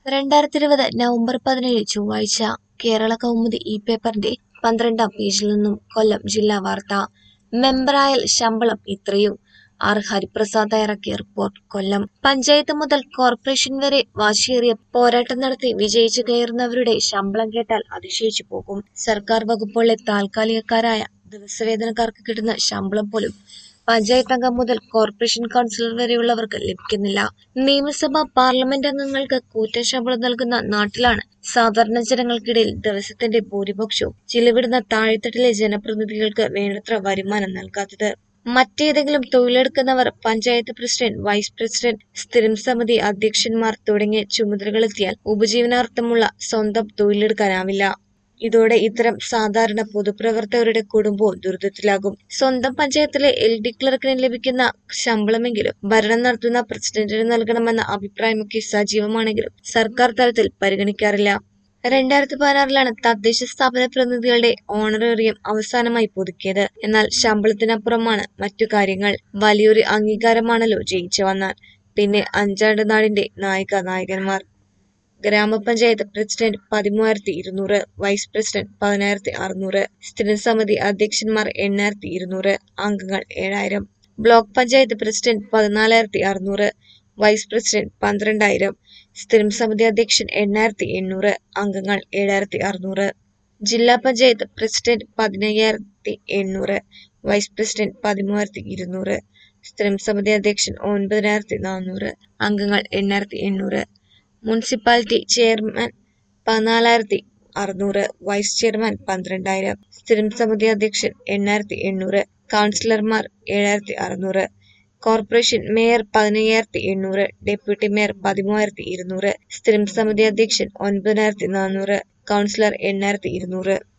രണ്ടായിരത്തി ഇരുപത് നവംബർ പതിനേഴ് ചൊവ്വാഴ്ച കേരള കൗമുദി ഈ പേപ്പറിന്റെ പന്ത്രണ്ടാം പേജിൽ നിന്നും കൊല്ലം ജില്ലാ വാർത്ത മെമ്പറായാൽ ശമ്പളം ഇത്രയും ആർ ഹരിപ്രസാദ് തയ്യാറാക്കിയ റിപ്പോർട്ട് കൊല്ലം പഞ്ചായത്ത് മുതൽ കോർപ്പറേഷൻ വരെ വാശിയേറിയ പോരാട്ടം നടത്തി വിജയിച്ചു കയറുന്നവരുടെ ശമ്പളം കേട്ടാൽ അതിശയിച്ചു പോകും സർക്കാർ വകുപ്പുകളിലെ താൽക്കാലികക്കാരായ ദിവസവേതനക്കാർക്ക് കിട്ടുന്ന ശമ്പളം പോലും പഞ്ചായത്ത് അംഗം മുതൽ കോർപ്പറേഷൻ കൗൺസിലർ വരെയുള്ളവർക്ക് ലഭിക്കുന്നില്ല നിയമസഭ പാർലമെന്റ് അംഗങ്ങൾക്ക് കൂറ്റൻ ശമ്പളം നൽകുന്ന നാട്ടിലാണ് സാധാരണ ജനങ്ങൾക്കിടയിൽ ദിവസത്തിന്റെ ഭൂരിപക്ഷവും ചിലവിടുന്ന താഴെത്തട്ടിലെ ജനപ്രതിനിധികൾക്ക് വേണ്ടത്ര വരുമാനം നൽകാത്തത് മറ്റേതെങ്കിലും തൊഴിലെടുക്കുന്നവർ പഞ്ചായത്ത് പ്രസിഡന്റ് വൈസ് പ്രസിഡന്റ് സ്ഥിരം സമിതി അധ്യക്ഷന്മാർ തുടങ്ങിയ ചുമതലകളെത്തിയാൽ ഉപജീവനാർത്ഥമുള്ള സ്വന്തം തൊഴിലെടുക്കാനാവില്ല ഇതോടെ ഇത്തരം സാധാരണ പൊതുപ്രവർത്തകരുടെ കുടുംബവും ദുരിതത്തിലാകും സ്വന്തം പഞ്ചായത്തിലെ എൽ ഡി ക്ലർക്കിന് ലഭിക്കുന്ന ശമ്പളമെങ്കിലും ഭരണം നടത്തുന്ന പ്രസിഡന്റിന് നൽകണമെന്ന അഭിപ്രായമൊക്കെ സജീവമാണെങ്കിലും സർക്കാർ തലത്തിൽ പരിഗണിക്കാറില്ല രണ്ടായിരത്തി പതിനാറിലാണ് തദ്ദേശ സ്ഥാപന പ്രതിനിധികളുടെ ഓണറേറിയം അവസാനമായി പുതുക്കിയത് എന്നാൽ ശമ്പളത്തിനപ്പുറമാണ് മറ്റു കാര്യങ്ങൾ വലിയൊരു അംഗീകാരമാണല്ലോ ജയിച്ചു വന്നാൽ പിന്നെ അഞ്ചാണ്ട് നാടിന്റെ നായിക നായകന്മാർ ഗ്രാമപഞ്ചായത്ത് പ്രസിഡന്റ് പതിമൂവായിരത്തി ഇരുന്നൂറ് വൈസ് പ്രസിഡന്റ് പതിനായിരത്തി അറുന്നൂറ് സ്ഥിരം സമിതി അധ്യക്ഷന്മാർ എണ്ണായിരത്തി ഇരുന്നൂറ് അംഗങ്ങൾ ഏഴായിരം ബ്ലോക്ക് പഞ്ചായത്ത് പ്രസിഡന്റ് പതിനാലായിരത്തി അറുന്നൂറ് വൈസ് പ്രസിഡന്റ് പന്ത്രണ്ടായിരം സ്ഥിരം സമിതി അധ്യക്ഷൻ എണ്ണായിരത്തി എണ്ണൂറ് അംഗങ്ങൾ ഏഴായിരത്തി അറുന്നൂറ് ജില്ലാ പഞ്ചായത്ത് പ്രസിഡന്റ് പതിനയ്യായിരത്തി എണ്ണൂറ് വൈസ് പ്രസിഡന്റ് പതിമൂവായിരത്തി ഇരുന്നൂറ് സ്ഥിരം സമിതി അധ്യക്ഷൻ ഒൻപതിനായിരത്തി നാനൂറ് അംഗങ്ങൾ എണ്ണായിരത്തി എണ്ണൂറ് മുനിസിപ്പാലിറ്റി ചെയർമാൻ പതിനാലായിരത്തി അറുന്നൂറ് വൈസ് ചെയർമാൻ പന്ത്രണ്ടായിരം സ്ഥിരം സമിതി അധ്യക്ഷൻ എണ്ണായിരത്തി എണ്ണൂറ് കൗൺസിലർമാർ ഏഴായിരത്തി അറുന്നൂറ് കോർപ്പറേഷൻ മേയർ പതിനയ്യായിരത്തി എണ്ണൂറ് ഡെപ്യൂട്ടി മേയർ പതിമൂവായിരത്തി ഇരുന്നൂറ് സ്ഥിരം സമിതി അധ്യക്ഷൻ ഒൻപതിനായിരത്തി നാനൂറ് കൗൺസിലർ എണ്ണായിരത്തി ഇരുന്നൂറ്